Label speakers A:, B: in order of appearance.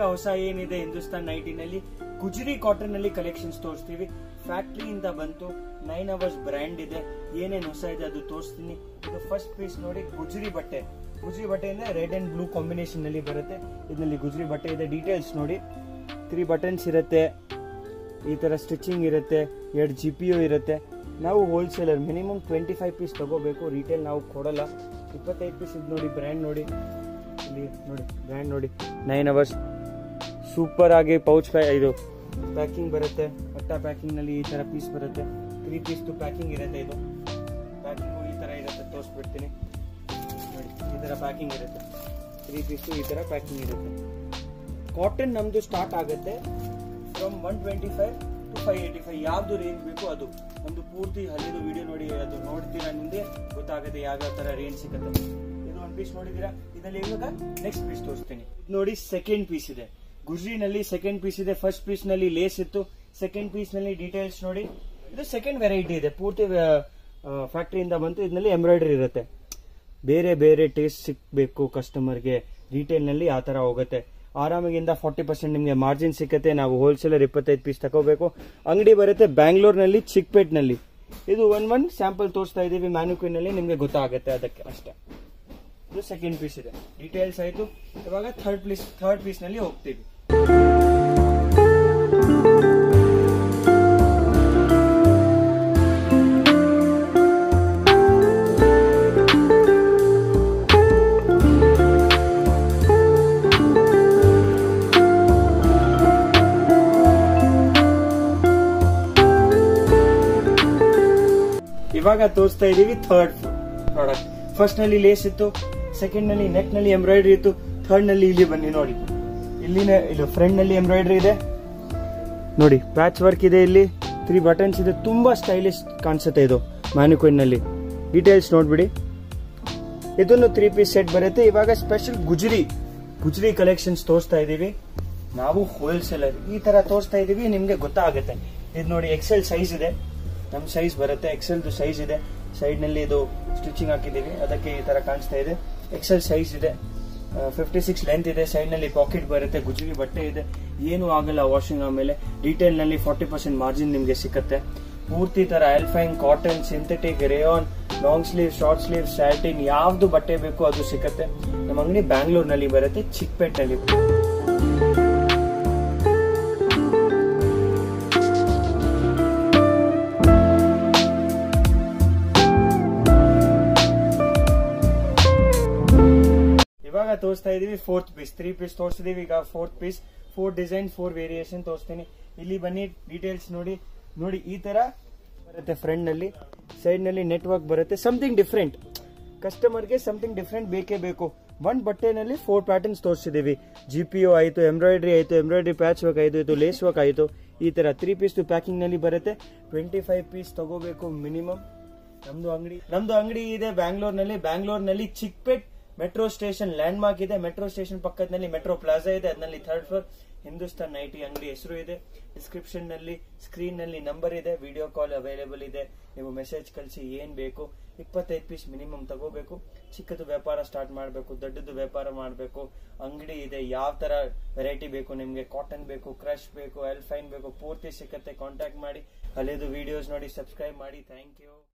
A: ಹೊಸ ಏನಿದೆ ಹಿಂದೂಸ್ತಾನ್ ನೈಟಿನಲ್ಲಿ ಗುಜರಿ ಕಾಟನ್ ನಲ್ಲಿ ಕಲೆಕ್ಷನ್ಸ್ ತೋರಿಸ್ತೀವಿ ಫ್ಯಾಕ್ಟ್ರಿಯಿಂದ ಬಂತು ನೈನ್ ಅವರ್ಸ್ ಬ್ರ್ಯಾಂಡ್ ಇದೆ ಏನೇನ್ ಹೊಸ ಇದೆ ಅದು ತೋರಿಸ್ತೀನಿ ಇದು ಫಸ್ಟ್ ಪೀಸ್ ನೋಡಿ ಗುಜರಿ ಬಟ್ಟೆ ಗುಜರಿ ಬಟ್ಟೆ ಅಂದ್ರೆ ರೆಡ್ ಅಂಡ್ ಬ್ಲೂ ಕಾಂಬಿನೇಷನ್ ನಲ್ಲಿ ಬರುತ್ತೆ ಇದರಲ್ಲಿ ಗುಜರಿ ಬಟ್ಟೆ ಇದೆ ಡೀಟೇಲ್ಸ್ ನೋಡಿ ತ್ರೀ ಬಟನ್ಸ್ ಇರುತ್ತೆ ಈ ತರ ಸ್ಟಿಚಿಂಗ್ ಇರುತ್ತೆ ಎರಡು ಜಿ ಪಿ ಯು ಇರುತ್ತೆ ನಾವು wholesaler minimum twenty five piece ತಗೋಬೇಕು ರಿಟೇಲ್ ನಾವು ಕೊಡಲ್ಲ ಇಪ್ಪತ್ತೈದು ಪೀಸ್ ಇದು ನೋಡಿ ಬ್ರ್ಯಾಂಡ್ ನೋಡಿ ಇಲ್ಲಿ ನೋಡಿ ಬ್ರ್ಯಾಂಡ್ ನೋಡಿ ನೈನ್ ಅವರ್ಸ್ ಸೂಪರ್ ಆಗಿ ಪೌಚ್ ಪ್ಯಾ ಇದು ಪ್ಯಾಕಿಂಗ್ ಬರುತ್ತೆ ಅಟ್ಟ ಪ್ಯಾಕಿಂಗ್ ನಲ್ಲಿ ಈ ತರ ಪೀಸ್ ಬರುತ್ತೆ ತ್ರೀ ಪೀಸ್ ಪ್ಯಾಕಿಂಗ್ ಇರುತ್ತೆ ಇದು ಪ್ಯಾಕಿಂಗು ಈ ತರ ಇರುತ್ತೆ ತೋರಿಸ್ಬಿಡ್ತೀನಿ ನೋಡಿ ಈ ತರ ಪ್ಯಾಕಿಂಗ್ ಇರುತ್ತೆ ತ್ರೀ ಪೀಸ್ ಈ ತರ ಪ್ಯಾಕಿಂಗ್ ಇರುತ್ತೆ ಕಾಟನ್ ನಮ್ದು ಸ್ಟಾರ್ಟ್ ಆಗುತ್ತೆ from one twenty five to five eighty five ಯಾವ್ದು ರೇಂಜ್ ಬೇಕು ಅದು ನಮ್ದು ಪೂರ್ತಿ ಹಲ್ಲಿದು ವಿಡಿಯೋ ನೋಡಿ ಅದು ನೋಡ್ತೀರಾ ನಿಮ್ಗೆ ಗೊತ್ತಾಗುತ್ತೆ ಯಾವ್ಯಾವ ತರ ರೇಂಜ್ ಸಿಗುತ್ತೆ ಇದು ಒಂದು ಪೀಸ್ ನೋಡಿದೀರಾ ಇದರಲ್ಲಿ ಇವಾಗ ನೆಕ್ಸ್ಟ್ ಪೀಸ್ ತೋರಿಸ್ತೀನಿ ಇದು ನೋಡಿ ಸೆಕೆಂಡ್ ಪೀಸ್ ಇದೆ ಗುಜ್ರಿನಲ್ಲಿ ಸೆಕೆಂಡ್ ಪೀಸ್ ಇದೆ ಫಸ್ಟ್ ಪೀಸ್ ನಲ್ಲಿ ಲೇಸ್ ಇತ್ತು ಸೆಕೆಂಡ್ ಪೀಸ್ ನಲ್ಲಿ ಡೀಟೇಲ್ಸ್ ನೋಡಿ ಇದು ಸೆಕೆಂಡ್ ವೆರೈಟಿ ಇದೆ ಪೂರ್ತಿ ಫ್ಯಾಕ್ಟ್ರಿಯಿಂದ ಬಂತು ಇದರಲ್ಲಿ ಎಂಬ್ರಾಯ್ಡರಿ ಇರುತ್ತೆ ಬೇರೆ ಬೇರೆ ಟೇಸ್ಟ್ ಸಿಕ್ಬೇಕು ಕಸ್ಟಮರ್ಗೆ ರಿಟೇಲ್ ನಲ್ಲಿ ಆ ತರ ಹೋಗುತ್ತೆ ಆರಾಮಿಗಿಂದ ಫಾರ್ಟಿ ಪರ್ಸೆಂಟ್ ನಿಮಗೆ ಮಾರ್ಜಿನ್ ಸಿಕ್ಕತ್ತೆ ನಾವು ಹೋಲ್ಸೇಲರ್ ಇಪ್ಪತ್ತೈದು ಪೀಸ್ ತಗೋಬೇಕು ಅಂಗಡಿ ಬರುತ್ತೆ ಬ್ಯಾಂಗ್ಳೂರ್ನಲ್ಲಿ ಚಿಕ್ಪೇಟ್ನಲ್ಲಿ ಇದು ಒನ್ ಒನ್ ಸ್ಯಾಂಪಲ್ ತೋರಿಸ್ತಾ ಇದೀವಿ ಮ್ಯಾನುಕ್ವಿನ್ ನಲ್ಲಿ ನಿಮಗೆ ಗೊತ್ತಾಗುತ್ತೆ ಅದಕ್ಕೆ ಅಷ್ಟೇ ಇದು ಸೆಕೆಂಡ್ ಪೀಸ್ ಇದೆ ಡೀಟೇಲ್ಸ್ ಆಯ್ತು ಇವಾಗ ಥರ್ಡ್ ಪೀಸ್ ಥರ್ಡ್ ಪೀಸ್ ನಲ್ಲಿ ಹೋಗ್ತೀವಿ ಇವಾಗ ತೋರಿಸ್ತಾ ಇದೀವಿ ಥರ್ಡ್ ಪ್ರಾಡಕ್ಟ್ ಫಸ್ಟ್ ನಲ್ಲಿ ಲೇಸ್ ಇತ್ತು ಸೆಕೆಂಡ್ ನಲ್ಲಿ ನೆಕ್ ನಲ್ಲಿ ಎಂಬ್ರಾಯ್ಡರಿ ಇತ್ತು ಥರ್ಡ್ ನಲ್ಲಿ ಇಲ್ಲಿ ಬನ್ನಿ ನೋಡಿ ಇಲ್ಲಿನ ಇದು ಫ್ರಂಟ್ ನಲ್ಲಿ ಎಂಬ್ರಾಯ್ಡರಿ ಇದೆ ನೋಡಿ ಪ್ಯಾಚ್ ವರ್ಕ್ ಇದೆ ಇಲ್ಲಿ ತ್ರೀ ಬಟನ್ಸ್ ಇದೆ ತುಂಬಾ ಸ್ಟೈಲಿಶ್ ಕಾಣಿಸುತ್ತೆ ಇದು ಮ್ಯಾನುಕ್ವಿನ್ ನಲ್ಲಿ ಡೀಟೇಲ್ಸ್ ನೋಡ್ಬಿಡಿ ಇದನ್ನು ತ್ರೀ ಪೀಸ್ ಸೆಟ್ ಬರುತ್ತೆ ಇವಾಗ ಸ್ಪೆಷಲ್ ಗುಜರಿ ಗುಜರಿ ಕಲೆಕ್ಷನ್ಸ್ ತೋರಿಸ್ತಾ ಇದೀವಿ ನಾವು ಹೋಲ್ಸೇಲರ್ ಈ ತರ ತೋರಿಸ್ತಾ ಇದೀವಿ ನಿಮ್ಗೆ ಗೊತ್ತಾಗುತ್ತೆ ಇದು ನೋಡಿ ಎಕ್ಸೆಲ್ ಸೈಜ್ ಇದೆ ನಮ್ ಸೈಜ್ ಬರುತ್ತೆ ಎಕ್ಸೆಲ್ ಸೈಜ್ ಇದೆ ಸೈಡ್ ನಲ್ಲಿ ಇದು ಸ್ಟಿಚಿಂಗ್ ಹಾಕಿದೀವಿ ಅದಕ್ಕೆ ಈ ತರ ಕಾಣಿಸ್ತಾ ಇದೆ ಎಕ್ಸೆಲ್ ಸೈಜ್ ಇದೆ ಫಿಫ್ಟಿ ಸಿಕ್ಸ್ ಲೆಂತ್ ಇದೆ ಸೈಡ್ ನಲ್ಲಿ ಪಾಕೆಟ್ ಬರುತ್ತೆ ಗುಜರಿ ಬಟ್ಟೆ ಇದೆ ಏನು ಆಗಲ್ಲ ವಾಷಿಂಗ್ ಆಮೇಲೆ ಡೀಟೇಲ್ ನಲ್ಲಿ ಫಾರ್ಟಿ ಪರ್ಸೆಂಟ್ ಮಾರ್ಜಿನ್ ನಿಮ್ಗೆ ಸಿಕ್ಕತ್ತೆ ಪೂರ್ತಿ ತರ ಆಲ್ಫೈನ್ cotton synthetic rayon long sleeve short sleeve satin ಯಾವ್ದು ಬಟ್ಟೆ ಬೇಕು ಅದು ಸಿಕ್ಕತ್ತೆ ನಮ್ಮ ಅಂಗಡಿ ಬ್ಯಾಂಗ್ಳೂರ್ನಲ್ಲಿ ಬರುತ್ತೆ ಚಿಕ್ಕಪೇಟ್ನಲ್ಲಿ ಇವಾಗ ತೋರಿಸ್ತಾ ಇದೀವಿ ಫೋರ್ತ್ ಪೀಸ್ ತ್ರೀ ಪೀಸ್ ತೋರಿಸಿದೀವಿ ಈಗ fourth piece four design four variation ತೋರಿಸ್ತೀನಿ ಇಲ್ಲಿ ಬನ್ನಿ ಡೀಟೇಲ್ಸ್ ನೋಡಿ ನೋಡಿ ಈ ತರ ಬರುತ್ತೆ ಫ್ರಂಟ್ ನಲ್ಲಿ ಸೈಡ್ ನಲ್ಲಿ ನೆಟ್ವರ್ಕ್ ಬರುತ್ತೆ ಸಮಥಿಂಗ್ ಡಿಫ್ರೆಂಟ್ ಕಸ್ಟಮರ್ಗೆ ಸಮಥಿಂಗ್ ಡಿಫ್ರೆಂಟ್ ಬೇಕೇ ಬೇಕು ಒಂದ್ ಬಟ್ಟೆನಲ್ಲಿ ಫೋರ್ ಪ್ಯಾಟರ್ನ್ಸ್ ತೋರಿಸಿದೀವಿ ಜಿ ಪಿ ಯು ಆಯ್ತು ಎಂಬ್ರಾಯ್ಡ್ರಿ ಆಯ್ತು ಎಂಬ್ರಾಯ್ಡ್ರಿ ಪ್ಯಾಚ್ ವರ್ಕ್ ಆಯ್ತು ಇದು ಲೇಸ್ ವರ್ಕ್ ಆಯ್ತು ಈ ತರ ತ್ರೀ ಪೀಸ್ ಪ್ಯಾಕಿಂಗ್ ನಲ್ಲಿ ಬರುತ್ತೆ ಟ್ವೆಂಟಿ ಫೈವ್ ಪೀಸ್ ತಗೋಬೇಕು ಮಿನಿಮಮ್ ನಮ್ದು ಅಂಗಡಿ ನಮ್ದು ಅಂಗಡಿ ಇದೆ ಬ್ಯಾಂಗ್ಳೂರ್ನಲ್ಲಿ ಬ್ಯಾಂಗ್ಳೂರ್ನಲ್ಲಿ Chickpet metro station landmark ಇದೆ ಮೆಟ್ರೋ ಸ್ಟೇಷನ್ ಪಕ್ಕದಲ್ಲಿ ಮೆಟ್ರೋ ಪ್ಲಾಜಾ ಇದೆ ಅದರಲ್ಲಿ ಥರ್ಡ್ ಫ್ಲೋರ್ ಹಿಂದೂಸ್ತಾನ್ ನೈಟಿ ಅಂಗಡಿ ಹೆಸರು ಇದೆ ಡಿಸ್ಕ್ರಿಪ್ಷನ್ ನಲ್ಲಿ ಸ್ಕ್ರೀನ್ ನಲ್ಲಿ ನಂಬರ್ ಇದೆ ವಿಡಿಯೋ ಕಾಲ್ ಅವೈಲೇಬಲ್ ಇದೆ ನೀವು ಮೆಸೇಜ್ ಕಳಿಸಿ ಏನ್ ಬೇಕು ಇಪ್ಪತ್ತೈದು ಪೀಸ್ ಮಿನಿಮಮ್ ತಗೋಬೇಕು ಚಿಕ್ಕದು ವ್ಯಾಪಾರ ಸ್ಟಾರ್ಟ್ ಮಾಡಬೇಕು ದೊಡ್ಡದು ವ್ಯಾಪಾರ ಮಾಡಬೇಕು ಅಂಗಡಿ ಇದೆ ಯಾವ ತರ ವೆರೈಟಿ ಬೇಕು ನಿಮ್ಗೆ ಕಾಟನ್ ಬೇಕು ಕ್ರಶ್ ಬೇಕು ಎಲ್ಫೈನ್ ಬೇಕು ಪೂರ್ತಿ ಸಿಕ್ಕತ್ತೆ ಕಾಂಟ್ಯಾಕ್ಟ್ ಮಾಡಿ ಅಲ್ಲಿದು ವಿಡಿಯೋಸ್ ನೋಡಿ ಸಬ್ಸ್ಕ್ರೈಬ್ ಮಾಡಿ ಥ್ಯಾಂಕ್ ಯು